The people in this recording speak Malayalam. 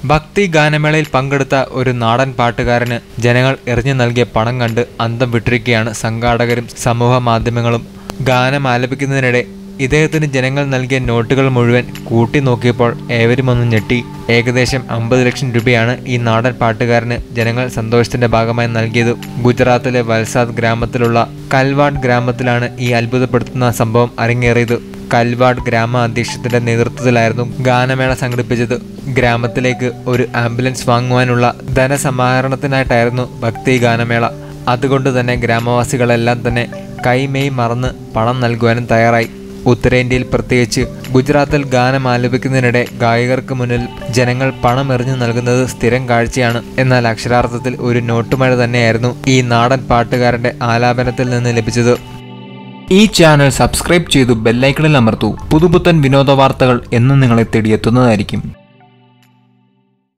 ഭക്തി ഗാനമേളയിൽ പങ്കെടുത്ത ഒരു നാടൻ പാട്ടുകാരന് ജനങ്ങൾ എറിഞ്ഞു നൽകിയ പണം കണ്ട് അന്തം വിട്ടിരിക്കുകയാണ് സംഘാടകരും സമൂഹ മാധ്യമങ്ങളും ഗാനം ആലപിക്കുന്നതിനിടെ ഇദ്ദേഹത്തിന് ജനങ്ങൾ നൽകിയ നോട്ടുകൾ മുഴുവൻ കൂട്ടി നോക്കിയപ്പോൾ ഏവരും ഒന്ന് ഞെട്ടി ഏകദേശം അമ്പത് ലക്ഷം രൂപയാണ് ഈ നാടൻ പാട്ടുകാരന് ജനങ്ങൾ സന്തോഷത്തിന്റെ ഭാഗമായി നൽകിയത് ഗുജറാത്തിലെ വൽസാദ് ഗ്രാമത്തിലുള്ള കൽവാഡ് ഗ്രാമത്തിലാണ് ഈ അത്ഭുതപ്പെടുത്തുന്ന സംഭവം അരങ്ങേറിയത് കൽവാഡ് ഗ്രാമ അധ്യക്ഷത്തിന്റെ നേതൃത്വത്തിലായിരുന്നു ഗാനമേള സംഘടിപ്പിച്ചത് ഗ്രാമത്തിലേക്ക് ഒരു ആംബുലൻസ് വാങ്ങുവാനുള്ള ധനസമാഹരണത്തിനായിട്ടായിരുന്നു ഭക്തി ഗാനമേള അതുകൊണ്ട് തന്നെ ഗ്രാമവാസികളെല്ലാം തന്നെ കൈമെയ് മറന്ന് പണം നൽകുവാനും തയ്യാറായി ഉത്തരേന്ത്യയിൽ പ്രത്യേകിച്ച് ഗുജറാത്തിൽ ഗാനം ആലപിക്കുന്നതിനിടെ ഗായകർക്ക് മുന്നിൽ ജനങ്ങൾ പണം എറിഞ്ഞു നൽകുന്നത് സ്ഥിരം കാഴ്ചയാണ് എന്നാൽ അക്ഷരാർത്ഥത്തിൽ ഒരു നോട്ടുമഴ തന്നെയായിരുന്നു ഈ നാടൻ പാട്ടുകാരന്റെ ആലാപനത്തിൽ നിന്ന് ലഭിച്ചത് ഈ ചാനൽ സബ്സ്ക്രൈബ് ചെയ്തു ബെല്ലൈക്കണിൽ അമർത്തൂ പുതുപുത്തൻ വിനോദ വാർത്തകൾ എന്നും നിങ്ങളെ തേടിയെത്തുന്നതായിരിക്കും